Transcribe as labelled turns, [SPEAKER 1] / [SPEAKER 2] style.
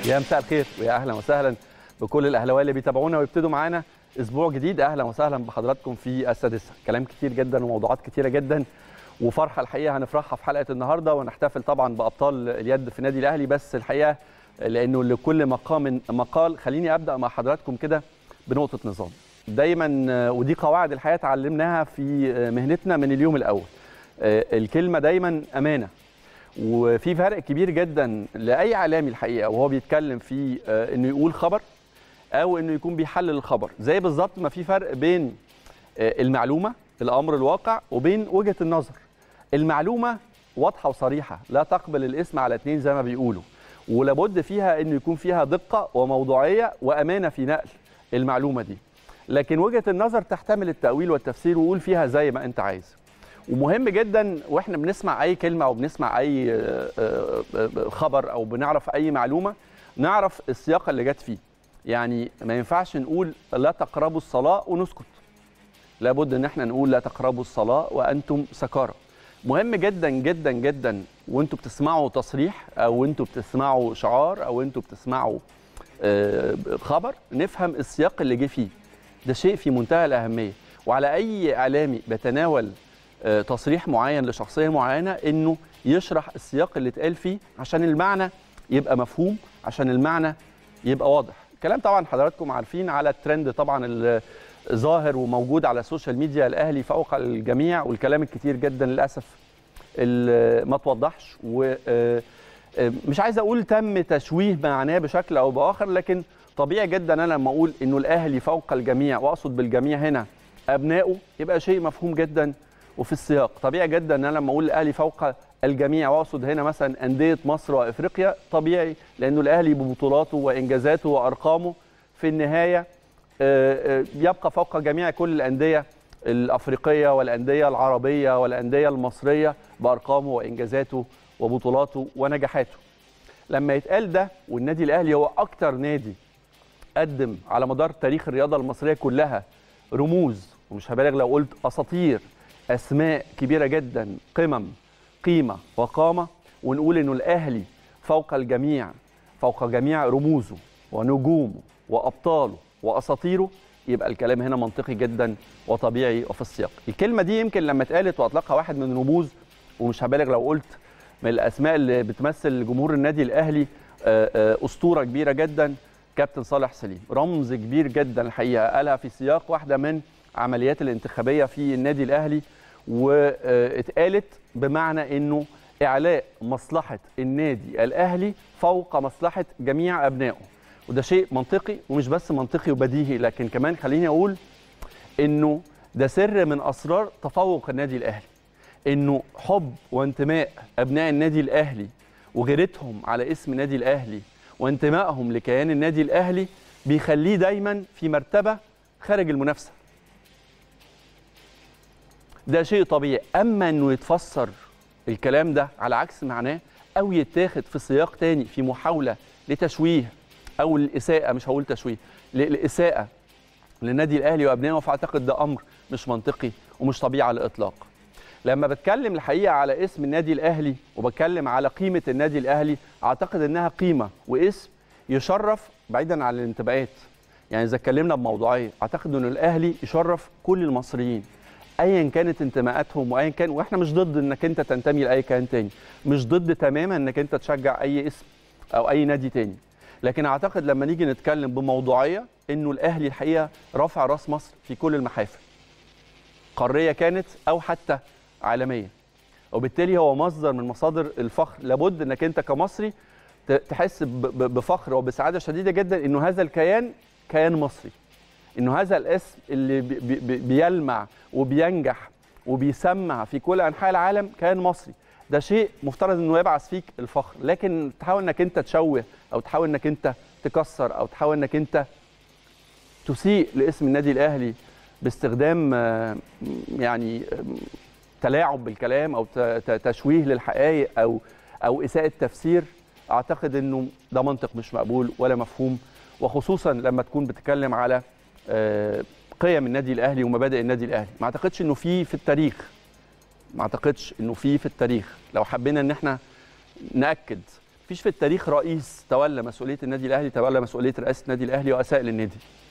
[SPEAKER 1] يا مساء الخير ويا اهلا وسهلا بكل الاهلاويه اللي بيتابعونا ويبتدوا معانا اسبوع جديد اهلا وسهلا بحضراتكم في السادسه كلام كتير جدا وموضوعات كتيره جدا وفرحه الحقيقه هنفرحها في حلقه النهارده ونحتفل طبعا بابطال اليد في النادي الاهلي بس الحقيقه لانه لكل مقام مقال خليني ابدا مع حضراتكم كده بنقطه نظام دايما ودي قواعد الحياه اتعلمناها في مهنتنا من اليوم الاول الكلمه دايما امانه وفي فرق كبير جدا لاي اعلامي الحقيقه وهو بيتكلم في انه يقول خبر او انه يكون بيحلل الخبر زي بالظبط ما في فرق بين المعلومه الامر الواقع وبين وجهه النظر المعلومه واضحه وصريحه لا تقبل الاسم على اتنين زي ما بيقولوا ولابد فيها انه يكون فيها دقه وموضوعيه وامانه في نقل المعلومه دي لكن وجهه النظر تحتمل التاويل والتفسير وقول فيها زي ما انت عايز ومهم جدا واحنا بنسمع اي كلمه او بنسمع اي خبر او بنعرف اي معلومه نعرف السياق اللي جت فيه يعني ما ينفعش نقول لا تقربوا الصلاه ونسكت لابد ان احنا نقول لا تقربوا الصلاه وانتم سكارى مهم جدا جدا جدا وانتم بتسمعوا تصريح او انتم بتسمعوا شعار او انتم بتسمعوا خبر نفهم السياق اللي جه فيه ده شيء في منتهى الاهميه وعلى اي اعلامي بيتناول تصريح معين لشخصيه معينه انه يشرح السياق اللي اتقال فيه عشان المعنى يبقى مفهوم عشان المعنى يبقى واضح الكلام طبعا حضراتكم عارفين على الترند طبعا ظاهر وموجود على السوشيال ميديا الاهلي فوق الجميع والكلام الكتير جدا للاسف ما توضحش ومش عايز اقول تم تشويه معناه بشكل او باخر لكن طبيعي جدا انا لما اقول انه الاهلي فوق الجميع واقصد بالجميع هنا ابنائه يبقى شيء مفهوم جدا وفي السياق طبيعي جدا ان انا لما اقول الاهلي فوق الجميع واقصد هنا مثلا انديه مصر وافريقيا طبيعي لانه الاهلي ببطولاته وانجازاته وارقامه في النهايه يبقى فوق جميع كل الانديه الافريقيه والانديه العربيه والانديه المصريه بارقامه وانجازاته وبطولاته ونجاحاته لما يتقال ده والنادي الاهلي هو اكتر نادي قدم على مدار تاريخ الرياضه المصريه كلها رموز ومش هبالغ لو قلت اساطير اسماء كبيره جدا قمم قيمه وقامه ونقول انه الاهلي فوق الجميع فوق جميع رموزه ونجومه وابطاله واساطيره يبقى الكلام هنا منطقي جدا وطبيعي وفي السياق الكلمه دي يمكن لما اتقالت واطلقها واحد من رموز ومش هبالغ لو قلت من الاسماء اللي بتمثل جمهور النادي الاهلي اسطوره كبيره جدا كابتن صالح سليم رمز كبير جدا الحقيقه قالها في سياق واحده من عمليات الانتخابيه في النادي الاهلي واتقالت بمعنى انه اعلاء مصلحه النادي الاهلي فوق مصلحه جميع ابنائه وده شيء منطقي ومش بس منطقي وبديهي لكن كمان خليني اقول انه ده سر من اسرار تفوق النادي الاهلي انه حب وانتماء ابناء النادي الاهلي وغيرتهم على اسم النادي الاهلي وانتمائهم لكيان النادي الاهلي بيخليه دايما في مرتبه خارج المنافسه ده شيء طبيعي اما انه يتفسر الكلام ده على عكس معناه او يتاخد في سياق تاني في محاوله لتشويه او الاساءه مش هقول تشويه الاساءه للنادي الاهلي وابنائه فاعتقد ده امر مش منطقي ومش طبيعي على الاطلاق لما بتكلم الحقيقه على اسم النادي الاهلي وبتكلم على قيمه النادي الاهلي اعتقد انها قيمه واسم يشرف بعيدا عن الانتماءات يعني اذا اتكلمنا بموضوعيه اعتقد ان الاهلي يشرف كل المصريين ايا كانت انتماءاتهم وايا كان واحنا مش ضد انك انت تنتمي لاي كيان تاني مش ضد تماما انك انت تشجع اي اسم او اي نادي تاني لكن اعتقد لما نيجي نتكلم بموضوعيه انه الاهلي الحقيقه رافع راس مصر في كل المحافل قاريه كانت او حتى عالميه وبالتالي هو مصدر من مصادر الفخر لابد انك انت كمصري تحس بفخر وبسعاده شديده جدا انه هذا الكيان كيان مصري انه هذا الاسم اللي بي بي بيلمع وبينجح وبيسمع في كل انحاء العالم كيان مصري ده شيء مفترض انه يبعث فيك الفخر لكن تحاول انك انت تشوه او تحاول انك انت تكسر او تحاول انك انت تسيء لاسم النادي الاهلي باستخدام يعني تلاعب بالكلام او تشويه للحقائق او او اساءه تفسير اعتقد انه ده منطق مش مقبول ولا مفهوم وخصوصا لما تكون بتتكلم على قيم النادي الاهلي ومبادئ النادي الاهلي ما اعتقدش انه في في التاريخ ما اعتقدش انه في في التاريخ لو حبينا ان احنا ناكد مفيش في التاريخ رئيس تولى مسؤوليه النادي الاهلي تولى مسؤوليه رئاسه النادي الاهلي واساء للنادي